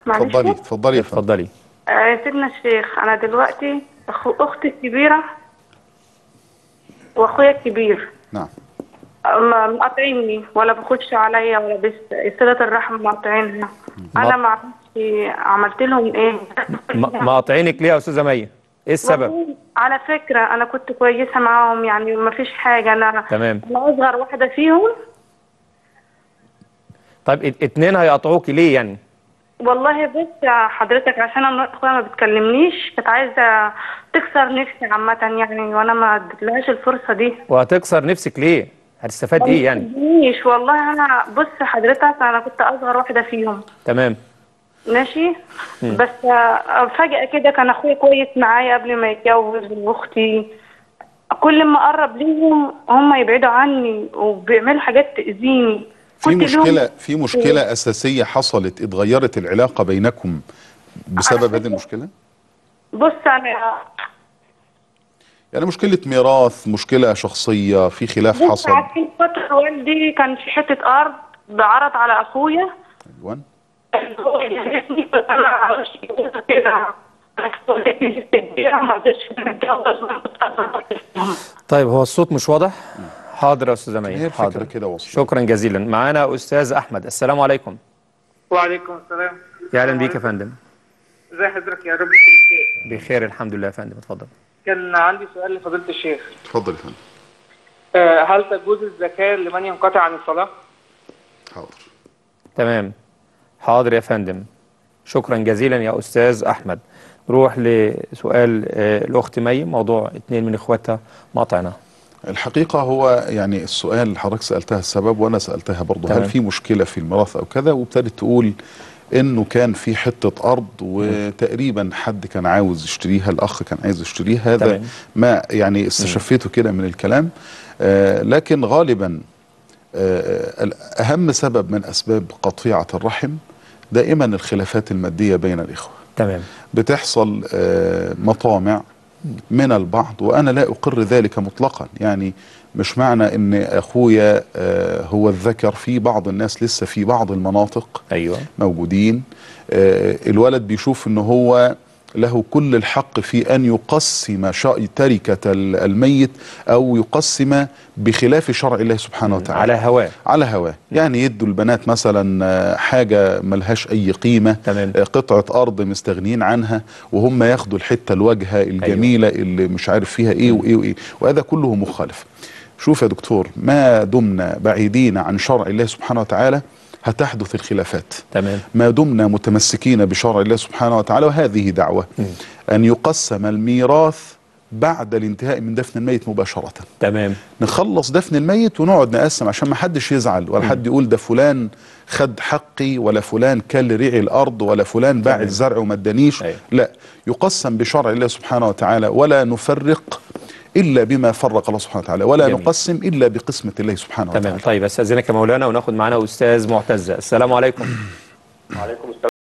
معلش اتفضلي اتفضلي يا فندم اتفضلي آه سيدنا الشيخ انا دلوقتي أخو اختي الكبيره واخويا الكبير نعم ما- مقاطعيني ولا بخش عليا ولا بس صله الرحم مقاطعينها انا ما اعرفش عملت لهم ايه م- مقاطعينك ليه يا استاذه ميه ايه السبب والله على فكره انا كنت كويسه معاهم يعني ما فيش حاجه انا تمام. انا اصغر واحده فيهم طيب ات- اتنين هيقطعوكي ليه يعني والله بص يا حضرتك عشان انا اخويا ما بتكلمنيش كانت عايزه تكسر نفسي عامه يعني وانا ما اديتلهاش الفرصه دي وهتكسر نفسك ليه هتستفاد ايه يعني مش والله انا بص حضرتك انا كنت اصغر واحده فيهم تمام ماشي بس آه، فجأة كده كان اخويا كويس معايا قبل ما يتجوز واختي كل ما اقرب ليهم هم يبعدوا عني وبيعملوا حاجات تأذيني في كنت لهم- مشكلة في مشكلة أساسية حصلت اتغيرت العلاقة بينكم بسبب هذه المشكلة؟ بص انا يعني مشكلة ميراث مشكلة شخصية في خلاف بص حصل عارفين فترة والدي كان في حتة أرض بعرض على أخويا أيوان هو يهزني أنا ما أعرفش كده ما قدرتش نتجوز طيب هو الصوت مش واضح حاضر يا استاذه هي ميه الفكرة حاضر كده وصلت شكرا جزيلا معانا استاذ احمد السلام عليكم وعليكم السلام يا اهلا بيك يا فندم ازي حضرتك يا رب يكون بخير بخير الحمد لله يا فندم اتفضل كان عندي سؤال لفضيلة الشيخ اتفضل يا فندم آه، هل تجوز الزكاة لمن ينقطع عن الصلاة؟ حاضر تمام حاضر يا فندم شكرا جزيلا يا استاذ احمد نروح لسؤال آه، الاخت مي موضوع اتنين من اخواتها مقاطعنا الحقيقة هو يعني السؤال اللي حضرتك سألتها السبب وأنا سألتها برضه تمام. هل في مشكلة في الميراث أو كذا وابتدت تقول إنه كان في حتة أرض وتقريبا حد كان عاوز يشتريها الأخ كان عايز يشتريها هذا تمام. ما يعني استشفيته كده من الكلام آه لكن غالبا آه أهم سبب من أسباب قطيعة الرحم دائما الخلافات المادية بين الإخوة تمام بتحصل آه، مطامع من البعض وانا لا اقر ذلك مطلقا يعني مش معنى ان اخويا آه، هو الذكر في بعض الناس لسه في بعض المناطق ايوه موجودين آه، الولد بيشوف ان هو له كل الحق في ان يقسم شا- تركة ال- الميت او يقسم بخلاف شرع الله سبحانه وتعالى على هواه على هواه يعني يدوا البنات مثلا آه، حاجة ملهاش أي قيمة تمام. آه، قطعة أرض مستغنين عنها وهم ياخدوا الحتة الواجهة الجميلة اللي مش عارف فيها إيه وإيه وإيه وهذا كله مخالف شوف يا دكتور ما دمنا بعيدين عن شرع الله سبحانه وتعالى هتحدث الخلافات تمام ما دمنا متمسكين بشرع الله سبحانه وتعالى وهذه دعوة أن يقسم الميراث بعد الانتهاء من دفن الميت مباشرة تمام نخلص دفن الميت ونقعد نقسم عشان ما حدش يزعل ولا حد يقول ده فلان خد حقي ولا فلان كل ريعي الارض ولا فلان باع تمام. الزرع وما ادانيش أيوة. لا يقسم بشرع الله سبحانه وتعالى ولا نفرق الا بما فرق الله سبحانه وتعالى ولا جميل. نقسم الا بقسمه الله سبحانه تمام وتعالى طيب استاذنك يا مولانا وناخد معانا استاذ معتز السلام عليكم وعليكم السلام